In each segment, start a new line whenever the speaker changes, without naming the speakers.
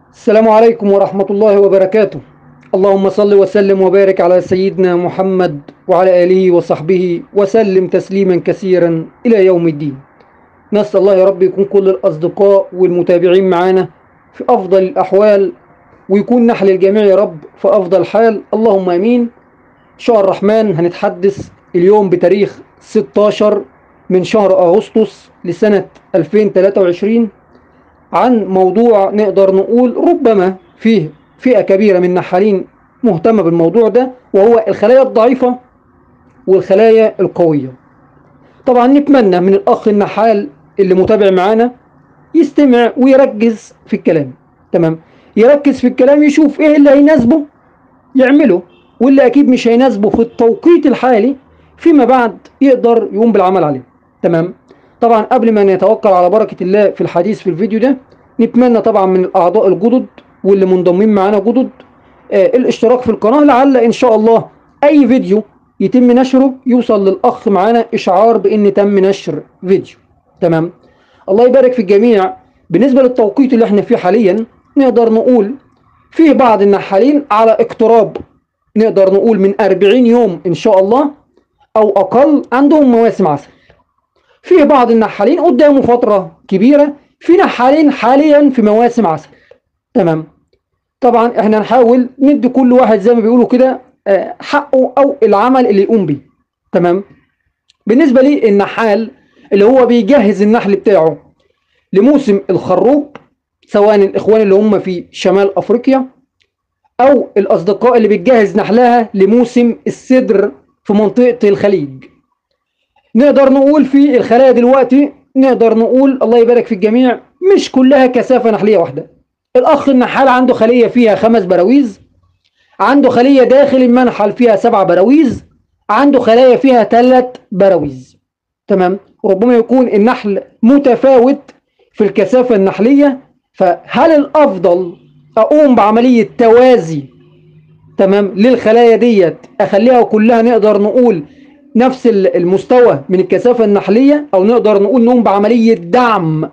السلام عليكم ورحمة الله وبركاته اللهم صل وسلم وبارك على سيدنا محمد وعلى آله وصحبه وسلم تسليما كثيرا إلى يوم الدين نسأل الله يا رب يكون كل الأصدقاء والمتابعين معانا في أفضل الأحوال ويكون نحل الجميع يا رب في أفضل حال اللهم أمين إن شاء الرحمن هنتحدث اليوم بتاريخ 16 من شهر أغسطس لسنة 2023 عن موضوع نقدر نقول ربما فيه فئة كبيرة من النحالين مهتمة بالموضوع ده وهو الخلايا الضعيفة والخلايا القوية طبعا نتمنى من الأخ النحال اللي متابع معانا يستمع ويركز في الكلام تمام يركز في الكلام يشوف ايه اللي هيناسبه يعمله واللي اكيد مش هيناسبه في التوقيت الحالي فيما بعد يقدر يقوم بالعمل عليه تمام طبعا قبل ما نتوكل على بركة الله في الحديث في الفيديو ده نتمنى طبعا من الأعضاء الجدد واللي منضمين معانا جدد آه الاشتراك في القناة لعل إن شاء الله أي فيديو يتم نشره يوصل للأخ معانا إشعار بإن تم نشر فيديو تمام الله يبارك في الجميع بالنسبة للتوقيت اللي احنا فيه حاليا نقدر نقول فيه بعض النحالين على اقتراب نقدر نقول من 40 يوم إن شاء الله أو أقل عندهم مواسم عسل في بعض النحالين قدامه فترة كبيرة في نحالين حاليا في مواسم عسل تمام طبعا احنا نحاول ندي كل واحد زي ما بيقولوا كده حقه او العمل اللي يقوم بيه تمام بالنسبة لي النحال اللي هو بيجهز النحل بتاعه لموسم الخروب سواء الاخوان اللي هم في شمال افريقيا او الاصدقاء اللي بتجهز نحلها لموسم السدر في منطقة الخليج نقدر نقول في الخلايا دلوقتي نقدر نقول الله يبارك في الجميع مش كلها كثافة نحلية واحدة الأخ النحال عنده خلية فيها خمس براويز عنده خلية داخل المنحل فيها سبع براويز عنده خلايا فيها ثلاث براويز تمام ربما يكون النحل متفاوت في الكثافة النحلية فهل الأفضل أقوم بعملية توازي تمام للخلايا ديت أخليها كلها نقدر نقول نفس المستوى من الكثافة النحلية أو نقدر نقول نقوم بعملية دعم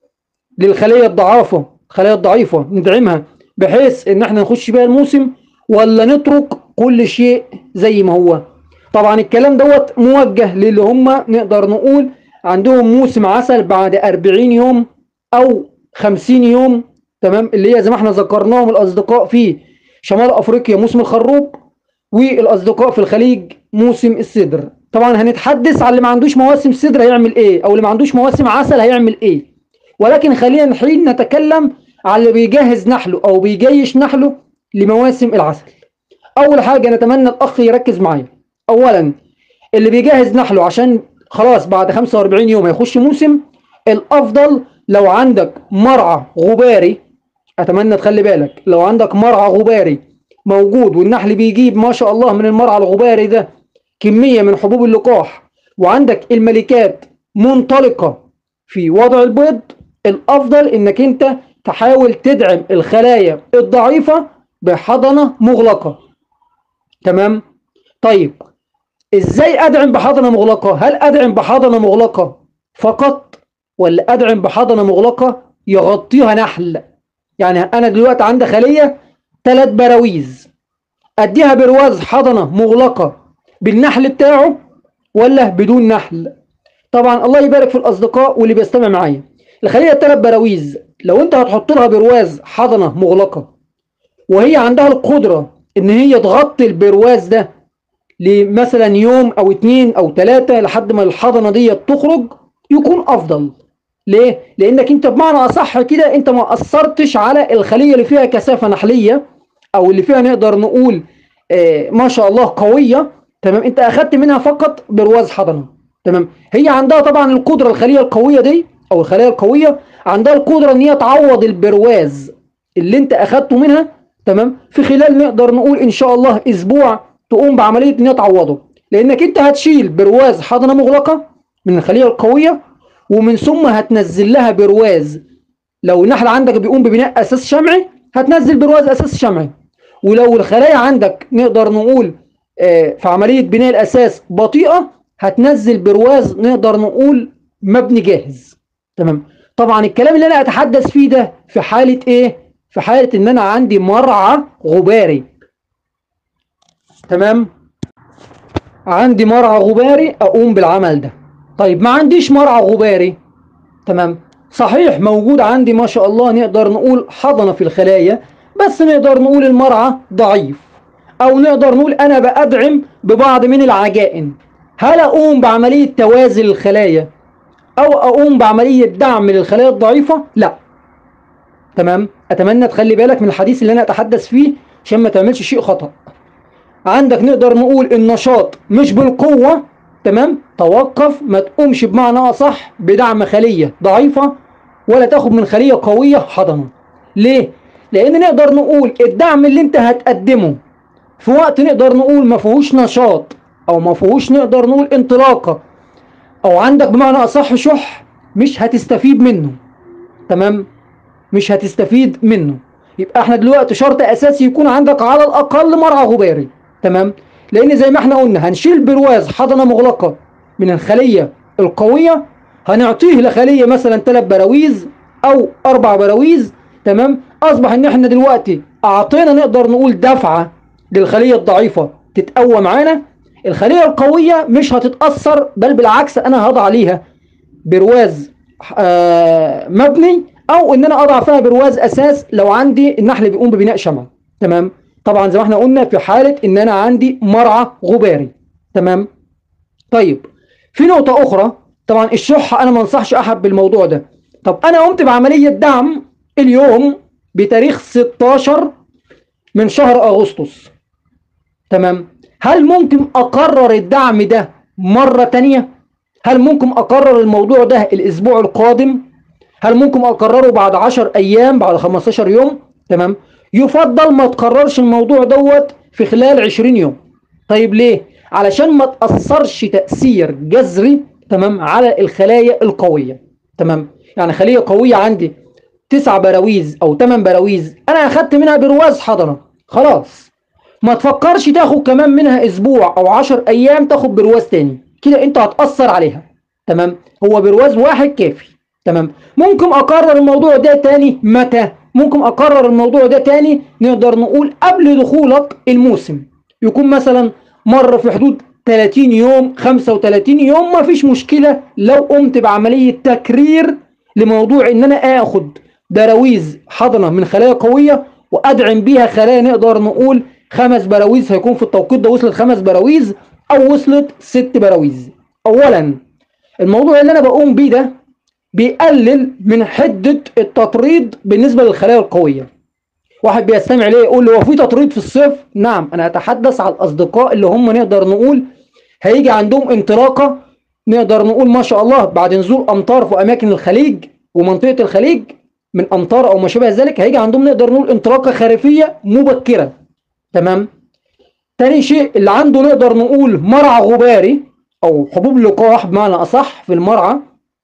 للخلية الضعافة الخلايا الضعيفة ندعمها بحيث إن احنا نخش بيها الموسم ولا نترك كل شيء زي ما هو طبعا الكلام دوت موجه للي هم نقدر نقول عندهم موسم عسل بعد 40 يوم أو 50 يوم تمام اللي هي زي ما احنا ذكرناهم الأصدقاء في شمال أفريقيا موسم الخروب والأصدقاء في الخليج موسم السدر طبعا هنتحدث على اللي ما عندوش مواسم سدر هيعمل ايه او اللي ما عندوش مواسم عسل هيعمل ايه ولكن خلينا الحين نتكلم على اللي بيجهز نحله او بيجيش نحله لمواسم العسل اول حاجة نتمنى الاخ يركز معايا اولا اللي بيجهز نحله عشان خلاص بعد 45 يوم هيخش موسم الافضل لو عندك مرعى غباري اتمنى تخلي بالك لو عندك مرعى غباري موجود والنحل بيجيب ما شاء الله من المرعى الغباري ده كمية من حبوب اللقاح وعندك الملكات منطلقة في وضع البيض الأفضل إنك أنت تحاول تدعم الخلايا الضعيفة بحضنة مغلقة تمام طيب إزاي أدعم بحضنة مغلقة هل أدعم بحضنة مغلقة فقط ولا أدعم بحضنة مغلقة يغطيها نحل يعني أنا دلوقتي عندي خلية ثلاث براويز اديها برواز حضنة مغلقة بالنحل بتاعه ولا بدون نحل طبعا الله يبارك في الاصدقاء واللي بيستمع معايا الخلية الثلاث براويز لو انت هتحط لها برواز حضنة مغلقة وهي عندها القدرة ان هي تغطي البرواز ده لمثلا يوم او اتنين او تلاتة لحد ما الحضنة دي تخرج يكون افضل ليه؟ لانك انت بمعنى اصح كده انت ما اثرتش على الخلية اللي فيها كثافة نحلية او اللي فيها نقدر نقول آه ما شاء الله قوية تمام انت اخدت منها فقط برواز حضنة تمام هي عندها طبعا القدرة الخلية القوية دي او الخلية القوية عندها القدرة ان هي تعوض البرواز اللي انت اخدته منها تمام في خلال نقدر نقول ان شاء الله اسبوع تقوم بعملية ان هي تعوضه لانك انت هتشيل برواز حضنة مغلقة من الخلية القوية ومن ثم هتنزل لها برواز لو النحل عندك بيقوم ببناء اساس شمعي هتنزل برواز اساس شمعي ولو الخلايا عندك نقدر نقول في عملية بناء الأساس بطيئة هتنزل برواز نقدر نقول مبني جاهز تمام طبعا الكلام اللي أنا أتحدث فيه ده في حالة إيه في حالة ان انا عندي مرعى غباري تمام عندي مرعى غباري اقوم بالعمل ده طيب ما عنديش مرعى غباري تمام صحيح موجود عندي ما شاء الله نقدر نقول حضنة في الخلايا بس نقدر نقول المرعى ضعيف او نقدر نقول انا بأدعم ببعض من العجائن هل اقوم بعملية توازن الخلايا او اقوم بعملية دعم للخلايا الضعيفة لا تمام اتمنى تخلي بالك من الحديث اللي انا اتحدث فيه عشان ما تعملش شيء خطأ عندك نقدر نقول النشاط مش بالقوة تمام توقف ما تقومش بمعنى اصح بدعم خلية ضعيفة ولا تاخد من خلية قوية حضنة ليه لان نقدر نقول الدعم اللي انت هتقدمه في وقت نقدر نقول ما فيهوش نشاط او ما فيهوش نقدر نقول انطلاقة او عندك بمعنى اصح شح مش هتستفيد منه تمام مش هتستفيد منه يبقى احنا دلوقتي شرط اساسي يكون عندك على الاقل مرعى غباري تمام لان زي ما احنا قلنا هنشيل برواز حضنه مغلقه من الخليه القويه هنعطيه لخليه مثلا ثلاث براويز او اربع براويز تمام اصبح ان احنا دلوقتي اعطينا نقدر نقول دفعه للخليه الضعيفه تتقوى معانا الخليه القويه مش هتتاثر بل بالعكس انا هضع عليها برواز آه مبني او ان انا اضع فيها برواز اساس لو عندي النحل بيقوم ببناء شمع تمام طبعا زي ما احنا قلنا في حالة ان انا عندي مرعى غباري تمام طيب في نقطة اخرى طبعا الشح انا ما انصحش احد بالموضوع ده طب انا قمت بعملية دعم اليوم بتاريخ 16 من شهر اغسطس تمام هل ممكن اقرر الدعم ده مرة تانية هل ممكن اقرر الموضوع ده الاسبوع القادم هل ممكن اقرره بعد 10 ايام بعد 15 يوم تمام يفضل ما تقررش الموضوع دوت في خلال 20 يوم طيب ليه علشان ما تأثرش تأثير جذري تمام على الخلايا القوية تمام يعني خلية قوية عندي تسع براويز او 8 براويز انا اخدت منها برواز حضنة خلاص ما تفكرش تاخد كمان منها اسبوع او 10 ايام تاخد برواز تاني كده انت هتأثر عليها تمام هو برواز واحد كافي تمام ممكن اقرر الموضوع ده تاني متى ممكن اقرر الموضوع ده تاني نقدر نقول قبل دخولك الموسم يكون مثلا مر في حدود 30 يوم 35 يوم ما فيش مشكلة لو قمت بعملية تكرير لموضوع ان انا اخد براويز حضنة من خلايا قوية وادعم بيها خلايا نقدر نقول خمس براويز هيكون في التوقيت ده وصلت خمس براويز او وصلت ست براويز اولا الموضوع اللي انا بقوم بيه ده بيقلل من حدة التطريد بالنسبة للخلايا القوية واحد بيستمع ليه يقول له هو في تطريد في الصيف نعم انا اتحدث على الاصدقاء اللي هم نقدر نقول هيجي عندهم انطلاقة نقدر نقول ما شاء الله بعد نزول امطار في اماكن الخليج ومنطقة الخليج من امطار او ما شابه ذلك هيجي عندهم نقدر نقول انطلاقة خريفية مبكرة تمام تاني شيء اللي عنده نقدر نقول مرعى غباري او حبوب لقاح بمعنى اصح في المرعى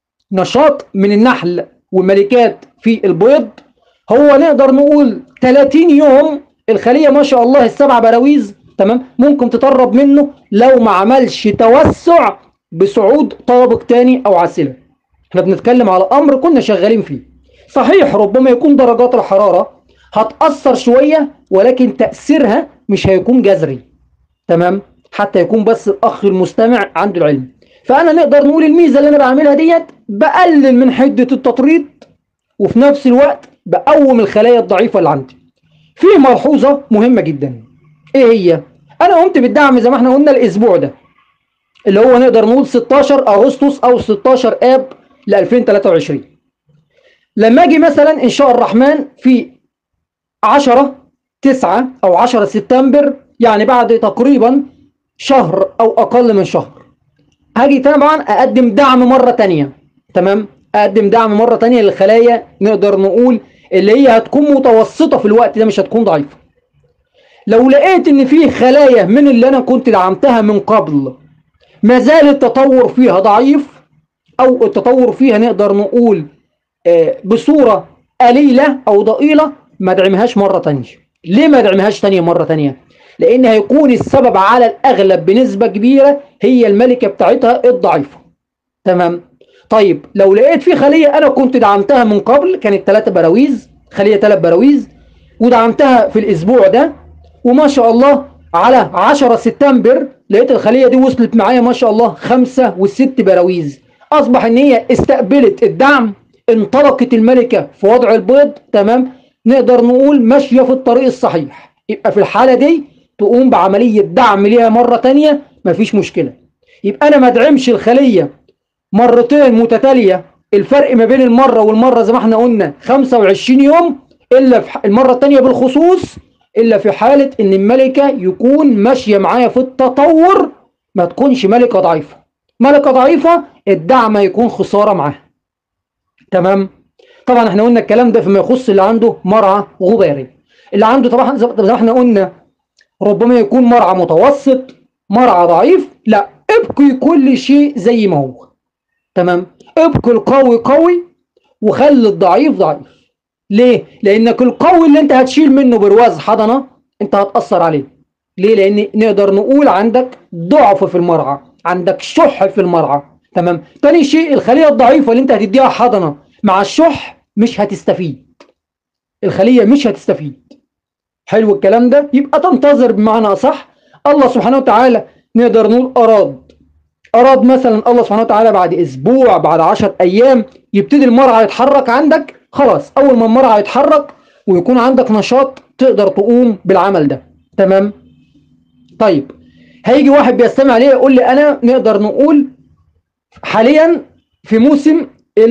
نشاط من النحل والملكات في البيض هو نقدر نقول 30 يوم الخلية ما شاء الله السبع براويز تمام ممكن تطرب منه لو ما عملش توسع بصعود طابق تاني او عسلة احنا بنتكلم على امر كنا شغالين فيه صحيح ربما يكون درجات الحرارة هتأثر شوية ولكن تأثيرها مش هيكون جذري تمام حتى يكون بس الاخ المستمع عنده العلم فانا نقدر نقول الميزة اللي انا بعملها ديت بقلل من حدة التطريد وفي نفس الوقت بقوم الخلايا الضعيفة اللي عندي في ملحوظة مهمة جدا ايه هي انا قمت بالدعم زي ما احنا قلنا الاسبوع ده اللي هو نقدر نقول 16 اغسطس او 16 اب ل 2023 لما اجي مثلا ان شاء الرحمن في 10 9 او 10 سبتمبر يعني بعد تقريبا شهر او اقل من شهر هاجي طبعا اقدم دعم مرة تانية تمام اقدم دعم مرة تانية للخلايا نقدر نقول اللي هي هتكون متوسطة في الوقت ده مش هتكون ضعيفة لو لقيت ان في خلايا من اللي انا كنت دعمتها من قبل ما زال التطور فيها ضعيف او التطور فيها نقدر نقول آه، بصورة قليلة او ضئيلة ما ادعمهاش مرة تانية ليه ما ادعمهاش تانية مرة تانية لان هيكون السبب على الاغلب بنسبة كبيرة هي الملكة بتاعتها الضعيفة تمام طيب لو لقيت في خلية انا كنت دعمتها من قبل كانت 3 براويز خلية 3 براويز ودعمتها في الاسبوع ده وما شاء الله على 10 سبتمبر لقيت الخليه دي وصلت معايا ما شاء الله خمسة وست براويز اصبح ان هي استقبلت الدعم انطلقت الملكه في وضع البيض تمام نقدر نقول ماشيه في الطريق الصحيح يبقى في الحاله دي تقوم بعمليه دعم ليها مره تانية مفيش مشكله يبقى انا ما ادعمش الخليه مرتين متتاليه الفرق ما بين المره والمره زي ما احنا قلنا 25 يوم الا في المره الثانيه بالخصوص الا في حاله ان الملكه يكون ماشيه معايا في التطور ما تكونش ملكه ضعيفه ملكه ضعيفه الدعم يكون خساره معاها تمام طبعا احنا قلنا الكلام ده فيما يخص اللي عنده مرعى غباري اللي عنده طبعا زي ما احنا قلنا ربما يكون مرعى متوسط مرعى ضعيف لا ابقي كل شيء زي ما هو تمام ابقي القوي قوي وخلي الضعيف ضعيف ليه لانك القوي اللي انت هتشيل منه برواز حضنه انت هتاثر عليه ليه لان نقدر نقول عندك ضعف في المرعى عندك شح في المرعى تمام تاني شيء الخليه الضعيفه اللي انت هتديها حضنه مع الشح مش هتستفيد الخليه مش هتستفيد حلو الكلام ده يبقى تنتظر بمعنى اصح الله سبحانه وتعالى نقدر نقول اراد اراد مثلا الله سبحانه وتعالى بعد اسبوع بعد 10 ايام يبتدي المرعى يتحرك عندك خلاص اول ما المرعى يتحرك ويكون عندك نشاط تقدر تقوم بالعمل ده تمام طيب هيجي واحد بيستمع ليه يقول لي انا نقدر نقول حاليا في موسم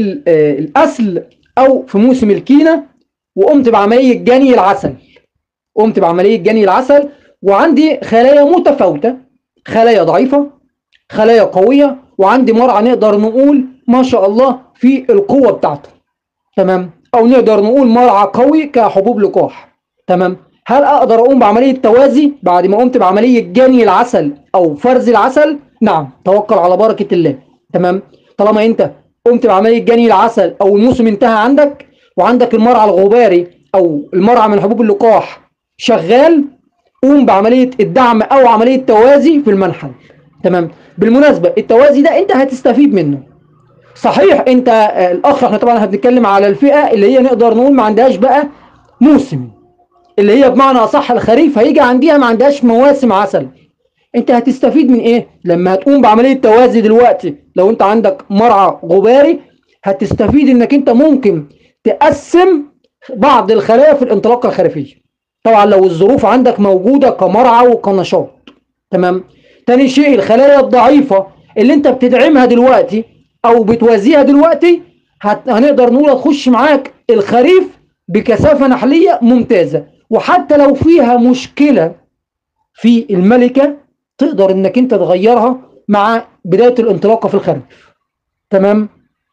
الاسل او في موسم الكينه وقمت بعمليه جني العسل قمت بعمليه جني العسل وعندي خلايا متفاوته خلايا ضعيفه خلايا قويه وعندي مرعى نقدر نقول ما شاء الله في القوه بتاعته تمام او نقدر نقول مرعى قوي كحبوب لقاح تمام هل اقدر اقوم بعمليه توازي بعد ما قمت بعمليه جني العسل او فرز العسل نعم توكل على بركه الله تمام طالما انت قمت بعمليه جني العسل او الموسم انتهى عندك وعندك المرعى الغباري او المرعى من حبوب اللقاح شغال قوم بعمليه الدعم او عمليه توازي في المنحل تمام بالمناسبه التوازي ده انت هتستفيد منه صحيح انت آه، الاخ احنا طبعا هنتكلم على الفئه اللي هي نقدر نقول ما عندهاش بقى موسم اللي هي بمعنى اصح الخريف هيجي عندها ما عندهاش مواسم عسل انت هتستفيد من ايه لما هتقوم بعمليه توازي دلوقتي لو انت عندك مرعى غباري هتستفيد انك انت ممكن تقسم بعض الخلايا في الانطلاقه الخريفيه طبعا لو الظروف عندك موجوده كمرعى وكنشاط تمام تاني شيء الخلايا الضعيفه اللي انت بتدعمها دلوقتي او بتوازيها دلوقتي هت... هنقدر نقول هتخش معاك الخريف بكثافه نحليه ممتازه وحتى لو فيها مشكله في الملكه تقدر انك انت تغيرها مع بدايه الانطلاقه في الخريف تمام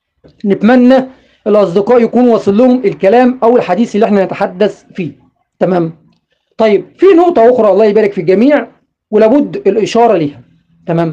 نتمنى الاصدقاء يكون واصل لهم الكلام او الحديث اللي احنا نتحدث فيه تمام طيب في نقطه اخرى الله يبارك في الجميع ولابد الاشاره ليها تمام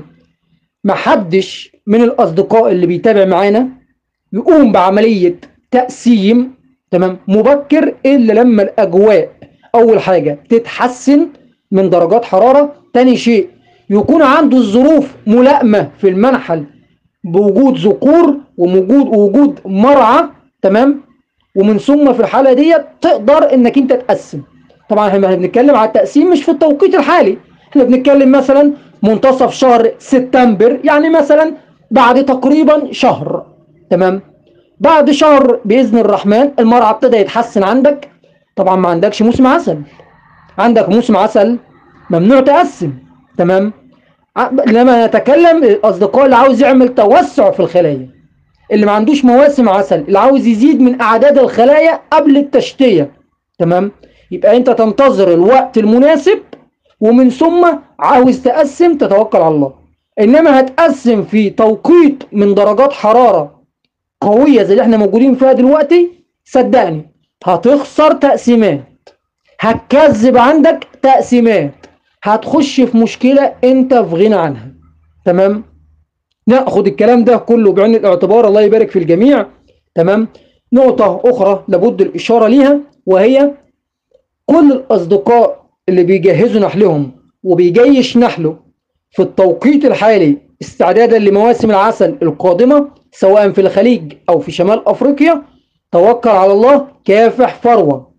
محدش من الاصدقاء اللي بيتابع معانا يقوم بعمليه تقسيم تمام مبكر الا لما الاجواء اول حاجه تتحسن من درجات حراره تاني شيء يكون عنده الظروف ملائمه في المنحل بوجود ذكور ووجود وجود مرعى تمام ومن ثم في الحاله ديت تقدر انك انت تقسم طبعا احنا بنتكلم على التقسيم مش في التوقيت الحالي احنا بنتكلم مثلا منتصف شهر سبتمبر يعني مثلا بعد تقريبا شهر تمام بعد شهر باذن الرحمن المرعى ابتدى يتحسن عندك طبعا ما عندكش موسم عسل عندك موسم عسل ممنوع تقسم تمام لما نتكلم الاصدقاء اللي عاوز يعمل توسع في الخلايا اللي ما عندوش مواسم عسل اللي عاوز يزيد من اعداد الخلايا قبل التشتيه تمام يبقى انت تنتظر الوقت المناسب ومن ثم عاوز تقسم تتوكل على الله انما هتقسم في توقيت من درجات حراره قويه زي اللي احنا موجودين فيها دلوقتي صدقني هتخسر تقسيمات هتكذب عندك تقسيمات هتخش في مشكله انت في غنى عنها تمام ناخد الكلام ده كله بعين الاعتبار الله يبارك في الجميع تمام نقطه اخرى لابد الاشاره ليها وهي كل الاصدقاء اللي بيجهزوا نحلهم وبيجيش نحله في التوقيت الحالي استعدادا لمواسم العسل القادمة سواء في الخليج أو في شمال أفريقيا توكل على الله كافح فروة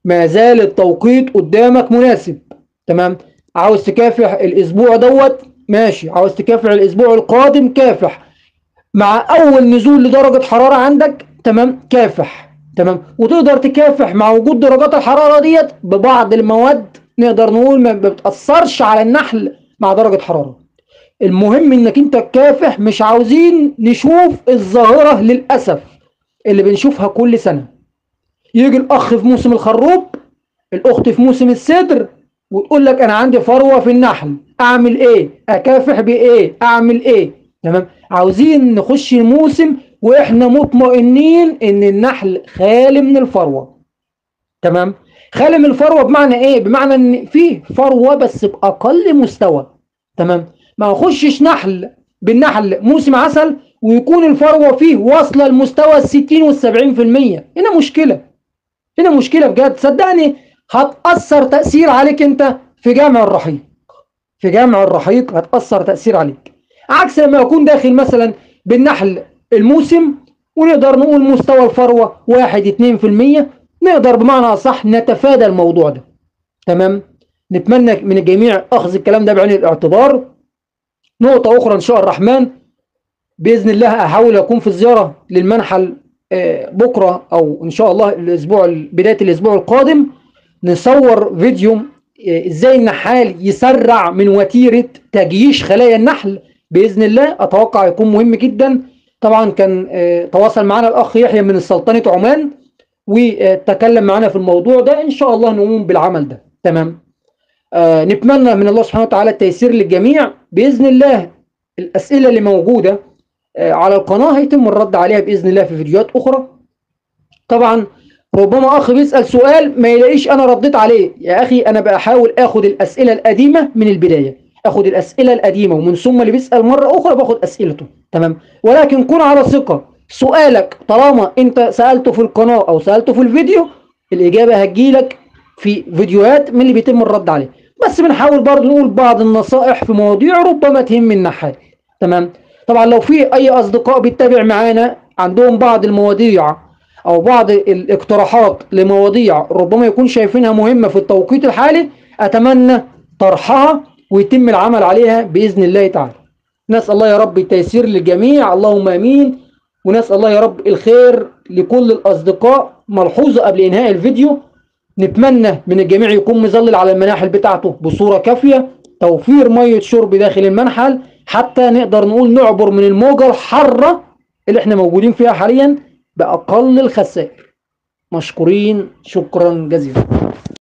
ما زال التوقيت قدامك مناسب تمام عاوز تكافح الاسبوع دوت ماشي عاوز تكافح الاسبوع القادم كافح مع اول نزول لدرجة حرارة عندك تمام كافح تمام وتقدر تكافح مع وجود درجات الحرارة ديت ببعض المواد نقدر نقول ما بتأثرش على النحل مع درجة حرارة المهم انك انت تكافح مش عاوزين نشوف الظاهرة للأسف اللي بنشوفها كل سنة يجي الأخ في موسم الخروب الأخت في موسم الصدر وتقول لك أنا عندي فروة في النحل أعمل إيه؟ أكافح بإيه؟ أعمل إيه؟ تمام؟ عاوزين نخش الموسم وإحنا مطمئنين إن النحل خالي من الفروة تمام؟ خالي من الفروة بمعنى إيه؟ بمعنى إن فيه فروة بس بأقل مستوى تمام؟ ما نخشش نحل بالنحل موسم عسل ويكون الفروة فيه واصلة لمستوى الستين والسبعين في المية هنا مشكلة هنا مشكلة بجد صدقني هتأثر تأثير عليك انت في جامع الرحيق في جامع الرحيق هتأثر تأثير عليك عكس لما يكون داخل مثلا بالنحل الموسم ونقدر نقول مستوى الفروة واحد اتنين في المية نقدر بمعنى أصح نتفادى الموضوع ده تمام نتمنى من الجميع أخذ الكلام ده بعين الاعتبار نقطة أخرى إن شاء الرحمن بإذن الله أحاول أكون في الزيارة للمنحل بكرة أو إن شاء الله الأسبوع بداية الأسبوع القادم نصور فيديو إزاي النحال يسرع من وتيرة تجييش خلايا النحل بإذن الله أتوقع يكون مهم جدا طبعا كان تواصل معنا الأخ يحيى من السلطنة عمان وتكلم معنا في الموضوع ده إن شاء الله نقوم بالعمل ده تمام آه نتمنى من الله سبحانه وتعالى التيسير للجميع بإذن الله الأسئلة اللي موجودة آه على القناة هيتم الرد عليها بإذن الله في فيديوهات أخرى طبعا ربما أخ بيسأل سؤال ما يلاقيش أنا رديت عليه يا أخي أنا بحاول أخد الأسئلة القديمة من البداية أخد الأسئلة القديمة ومن ثم اللي بيسأل مرة أخرى باخد أسئلته تمام ولكن كن على ثقة سؤالك طالما أنت سألته في القناة أو سألته في الفيديو الإجابة هتجيلك في فيديوهات من اللي بيتم الرد عليه بس بنحاول برضه نقول بعض النصائح في مواضيع ربما تهم النحال تمام طبعا لو في اي اصدقاء بيتابع معانا عندهم بعض المواضيع او بعض الاقتراحات لمواضيع ربما يكون شايفينها مهمة في التوقيت الحالي اتمنى طرحها ويتم العمل عليها باذن الله تعالى نسال الله يا رب التيسير للجميع اللهم امين ونسال الله يا رب الخير لكل الاصدقاء ملحوظه قبل انهاء الفيديو نتمنى من الجميع يكون مظلل على المناحل بتاعته بصورة كافية توفير مية شرب داخل المنحل حتى نقدر نقول نعبر من الموجة الحارة اللي احنا موجودين فيها حاليا بأقل الخسائر مشكورين شكرا جزيلا